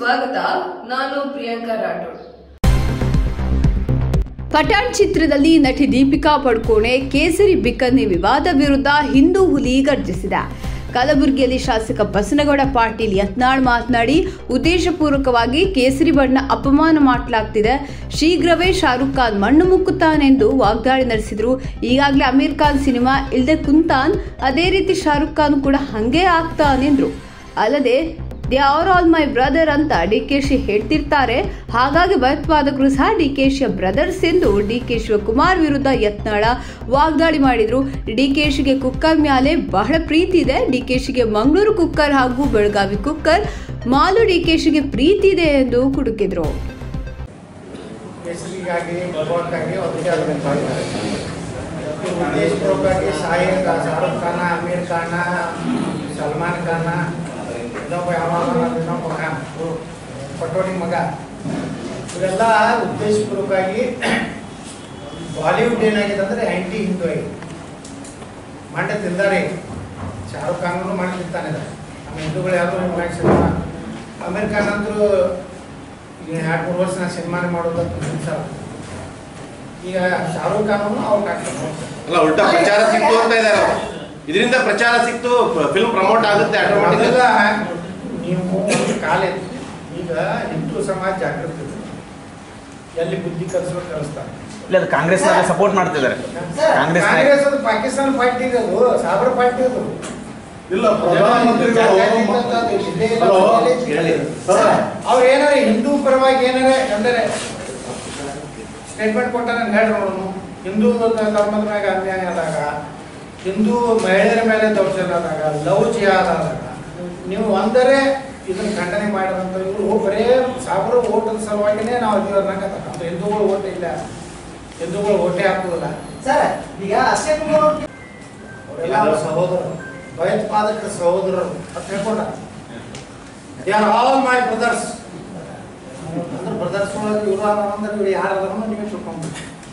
ಸ್ವಾಗತ ನಾನು ಪ್ರಿಯಾಂಕಾ ರಾಠೋಡ್ ಪಠಾಣ್ ಚಿತ್ರದಲ್ಲಿ ನಟಿ ದೀಪಿಕಾ ಪಡುಕೋಣೆ ಕೇಸರಿ ಬಿಕ್ಕನ್ನಿ ವಿವಾದ ವಿರುದ್ಧ ಹಿಂದೂ ಹುಲಿ ಗರ್ಜಿಸಿದ ಕಲಬುರಗಿಯಲ್ಲಿ ಶಾಸಕ ಬಸನಗೌಡ ಪಾಟೀಲ್ ಯತ್ನಾಳ್ ಮಾತನಾಡಿ ಉದ್ದೇಶಪೂರ್ವಕವಾಗಿ ಕೇಸರಿ ಬಣ್ಣ ಅಪಮಾನ ಮಾಡಲಾಗ್ತಿದೆ ಶೀಘ್ರವೇ ಶಾರುಖ್ ಖಾನ್ ಮಣ್ಣು ಮುಕ್ಕುತ್ತಾನೆಂದು ವಾಗ್ದಾಳಿ ನಡೆಸಿದ್ರು ಈಗಾಗಲೇ ಅಮೀರ್ ಖಾನ್ ಸಿನಿಮಾ ಇಲ್ದೆ ಕುಂತಾನ್ ಅದೇ ರೀತಿ ಶಾರುಖ್ ಖಾನ್ ಕೂಡ ಹಂಗೆ ಆಗ್ತಾನೆಂದ್ರು ಅಲ್ಲದೆ they are all my brother ಅಂತ ಡಿಕೆಶಿ ಹೇಳ್ತಿರ್ತಾರೆ ಹಾಗಾಗಿ ಭಯೋತ್ಪಾದಕರು ಸಹ ಡಿಕೆಶಿಯ ಬ್ರದರ್ಸ್ ಎಂದು ಡಿಕೆ ಶಿವಕುಮಾರ್ ವಿರುದ್ಧ ಯತ್ನಾಳ ವಾಗ್ದಾಳಿ ಮಾಡಿದ್ರು ಡಿಕೆಶಿಗೆ ಕುಕ್ಕರ್ ಮ್ಯಾಲೆ ಬಹಳ ಪ್ರೀತಿ ಇದೆ ಡಿಕೆಶಿಗೆ ಮಂಗಳೂರು ಕುಕ್ಕರ್ ಹಾಗೂ ಬೆಳಗಾವಿ ಕುಕ್ಕರ್ ಮಾಲು ಡಿಕೆಶಿಗೆ ಪ್ರೀತಿ ಇದೆ ಎಂದು ಕುಡುಕಿದ್ರು ಕೇಸರಿಗಾಗಿ ಭಗವಂತಾಗಿ ಅವರಿಗೆ ಅದನ್ನು ಮಾಡಿದ್ದಾರೆ ಉದ್ದೇಶಪೂರ್ವಕವಾಗಿ ಶಾಹಿದ್ ಶಾರುಖ್ ಖಾನ ಅಮೀರ್ ಖಾನ ಸಲ್ಮಾನ್ ಖಾನ ಇನ್ನೊಬ್ಬ ಯಾವಾಗ ಇನ್ನೊಬ್ಬ ಖಾನ್ ಪಟೋಡಿ ಮಗ ಇವೆಲ್ಲ ಉದ್ದೇಶಪೂರ್ವಕವಾಗಿ ಬಾಲಿವುಡ್ ಏನಾಗಿದೆ ಅಂದರೆ ಆ್ಯಂಟಿ ಹಿಂದೂ ಆಗಿದೆ ಮಂಡ್ಯ ತಿಂದಾರೆ ಶಾರುಖ್ ಖಾನ್ ಮಾಡಿ ತಿಂತಾನೆ ಇದ್ದಾರೆ. ನಮ್ಮ ಹಿಂದೂಗಳು ಯಾರು ಸಿನಿಮಾ ಅಮೀರ್ ಖಾನ್ ಅಂತೂ ಈಗ ಎರಡು ಮೂರು ವರ್ಷ ನಾನು ಸಿನಿಮಾನೇ ಮಾಡೋದು ಅಂತ ಅನ್ಸಲ್ಲ. ಈಗ ಶಾರುಖ್ ಖಾನ್ ಅವ್ರು ಹಾಕ್ತಾರೆ ಅಲ್ಲ ಉಲ್ಟಾ ಪ್ರಚಾರ ಸಿಕ್ತು ಅಂತ ಇದ್ದಾರೆ ಅವ್ರು. ಇದರಿಂದ ಪ್ರಚಾರ ಸಿಕ್ತು ಫಿಲ್ಮ್ ಪ್ರಮೋಟ್ ಆಗುತ್ತೆ ಆಟೋಮೆಟಿಕ್ ಮೊದಲ ನೀವು ಒಂದು ಕಾಲ ಇತ್ತು. ಈಗ ಹಿಂದೂ ಸಮಾಜ ಜಾಗೃತಿ ಇದೆ. ಎಲ್ಲಿ ಬುದ್ಧಿ ಕಲಿಸ್ಬೇಕು ಕಲಿಸ್ತಾರೆ ಇಲ್ಲ ಅದು ಕಾಂಗ್ರೆಸ್ ಸಪೋರ್ಟ್ ಮಾಡ್ತಿದ್ದಾರೆ ಕಾಂಗ್ರೆಸ್ ನಾಯಕ- ಕಾಂಗ್ರೆಸ್ ಅದು ಪಾಕಿಸ್ತಾನ ಪಾರ್ಟಿ ಅದು ಸಾಬರ್ ಪಾರ್ಟಿ ಅದು ಇಲ್ಲ ಪ್ರಧಾನಮಂತ್ರಿಗಳು ಹಲೋ ಸರ್ ಅವ್ರು ಏನಾರ ಹಿಂದೂ ಪರವಾಗಿ ಏನಾರ ಅಂದರೆ ಸ್ಟೇಟ್ಮೆಂಟ್ ಕೊಟ್ಟಾರ ಹೇಳ್ರಿ ನೋಡೋಣ ಹಿಂದೂ ಧರ್ಮದ ಮ್ಯಾಗ ಅನ್ಯಾಯ ಆದಾಗ ಹಿಂದೂ ಮಹಿಳೆಯರ ಮೇಲೆ ದೌರ್ಜನ್ಯ ಆದಾಗ ಲವ್ ಜಿಹಾದ್ ಆದಾಗ ನೀವು ಒಂದರೆ ಇದನ್ನ ಖಂಡನೆ ಮಾಡಿದಂತ ಇವರು ಬರೇ ಸಾವಿರ ಓಟದ ಸಲುವಾಗಿನೇ ನಾವು ಅಧಿಕಾರನಾಗ ಹಿಂದೂಗಳು ಓಟ್ ಇಲ್ಲ ಹಿಂದೂಗಳು ಓಟೇ ಹಾಕುದಿಲ್ಲ ಸರ್ ಈಗ ಅಕ್ಷಯ್ ಕುಮಾರ್ ಅವ್ರು ಅವರೆಲ್ಲ ಅವ್ರ ಸಹೋದರರು ಭಯೋತ್ಪಾದಕರ ಸಹೋದರರು ಅಂತ ಹೇಳ್ಕೊಂಡ they are all my brothers ಅಂದ್ರೆ ಬ್ರದರ್ಸ್ ಒಳಗೆ ಇವರು ಅಂದ್ರೆ ಇವ್ರು ಯಾರು ಅದನ್ನು ನೀವೇ ತಿಳ್ಕೊಂಡು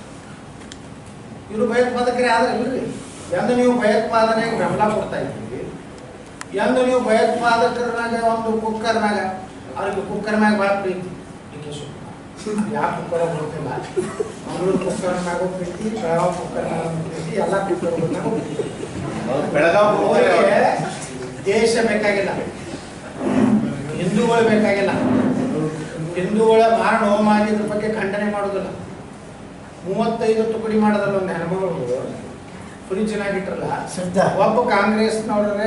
ಇವರು ಭಯೋತ್ಪಾದಕರೇ ಆದ್ರೆ ಇಲ್ರಿ ಎಂದು ನೀವು ಭಯೋತ್ಪಾದನೆಗೆ ಬೆಂಬಲ ಕೊಡ್ತಾ ಇದ್ದೀವಿ ಎಂದು ನೀವು ಭಯೋತ್ಪಾದಕರನಾಗ ಒಂದು ಕುಕ್ಕರ್ನಾಗ ಅವ್ರಿಗೆ ಕುಕ್ಕರ್ ಮ್ಯಾಗ ಭಾಳ ಪ್ರೀತಿ ಡಿ ಕೆ ಶಿವಕುಮಾರ್ ಯಾವ ಕುಕ್ಕರ್ ಗೊತ್ತಿಲ್ಲ ಮಂಗಳೂರು ಕುಕ್ಕರ್ ಮ್ಯಾಗ ಪ್ರೀತಿ ಬೆಳಗಾವಿ ಕುಕ್ಕರ್ ಮ್ಯಾಗ ಪ್ರೀತಿ ಎಲ್ಲ ಕುಕ್ಕರ್ ಪ್ರೀತಿ ಬೆಳಗಾವಿ ಅವರಿಗೆ ದೇಶ ಬೇಕಾಗಿಲ್ಲ ಹಿಂದೂಗಳು ಬೇಕಾಗಿಲ್ಲ ಹಿಂದೂಗಳ ಮಾರಣ ಹೋಮ ಆಗಿದ್ರ ಬಗ್ಗೆ ಖಂಡನೆ ಮಾಡೋದಿಲ್ಲ ಮೂವತ್ತೈದು ತುಕಡಿ ಮಾಡೋದಲ್ಲ ಒಂದು ಹೆಣ್ಮಗಳು ಫ್ರಿಜ್ ಚೆನ್ನಾಗಿಟ್ರಲ್ಲ ಒಬ್ಬ ಕಾಂಗ್ರೆಸ್ನವ್ರೆ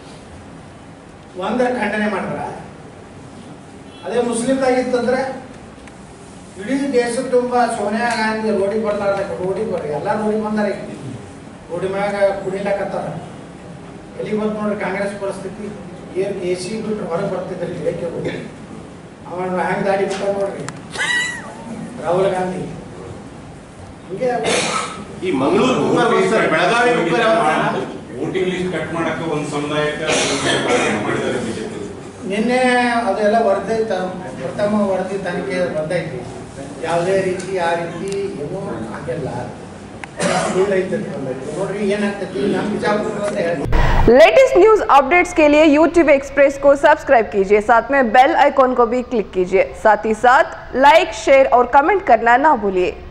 ಒಂದರ ಖಂಡನೆ ಮಾಡ್ರ ಅದೇ ಮುಸ್ಲಿಮ್ದಾಗಿತ್ತಂದ್ರೆ ಇಡೀ ದೇಶದ ತುಂಬ ಸೋನಿಯಾ ಗಾಂಧಿ ರೋಡಿಗೆ ಬರ್ಲಾರ್ದ ರೋಡಿಗೆ ಬರ್ರಿ ಎಲ್ಲ ರೋಡಿಗೆ ಬಂದಾರ ಈಗ ರೋಡಿ ಮ್ಯಾಗ ಕುಡಿಲಾಕತ್ತಾರ ಎಲ್ಲಿಗೆ ಬಂತು ನೋಡ್ರಿ ಕಾಂಗ್ರೆಸ್ ಪರಿಸ್ಥಿತಿ ಏನು ಎ ಸಿ ಬಿಟ್ರೆ ಹೊರಗೆ ಬರ್ತಿದ್ರಿ ಏಕೆ ಅವನು ಹ್ಯಾಂಗ್ ದಾಡಿ ಬಿಟ್ಟ ನೋಡ್ರಿ ರಾಹುಲ್ ಗಾಂಧಿ ಹಿಂಗೆ ಈ ಮಂಗಳೂರು ಕುಕ್ಕರ್ ಬರ್ತಾರೆ ಬೆಳಗಾವಿ ಕುಕ್ಕರ್ ಯಾವ್ದು? ವೋಟಿಂಗ್ ಲಿಸ್ಟ್ ಕಟ್ ಮಾಡಕ್ಕೆ ಒಂದು ಸಮುದಾಯಕ್ಕೆ ಮಾಡಿದ್ದಾರೆ ಬಿಜೆಪಿ ನಿನ್ನೆ ಅದೆಲ್ಲ ವರದೈತ ಪ್ರಥಮ ವರದಿ ತನಿಖೆ ಬಂದೈತಿ ಯಾವುದೇ ರೀತಿ ಆ ರೀತಿ ಏನೂ ಆಗಿಲ್ಲ ಸುಳ್ಳು ಐತೈತಿ ಬಂದೈತಿ ನೋಡ್ರಿ ಏನಾಗ್ತೈತಿ ನಮ್ಮ ಬಿಜಾಪುರ ಅಂತ ಹೇಳಿ लेटेस्ट न्यूज अपडेट्स के लिए YouTube एक्सप्रेस को सब्सक्राइब कीजिए साथ में बेल आइकॉन को भी क्लिक कीजिए साथ ही साथ लाइक शेयर और कमेंट करना ना भूलिए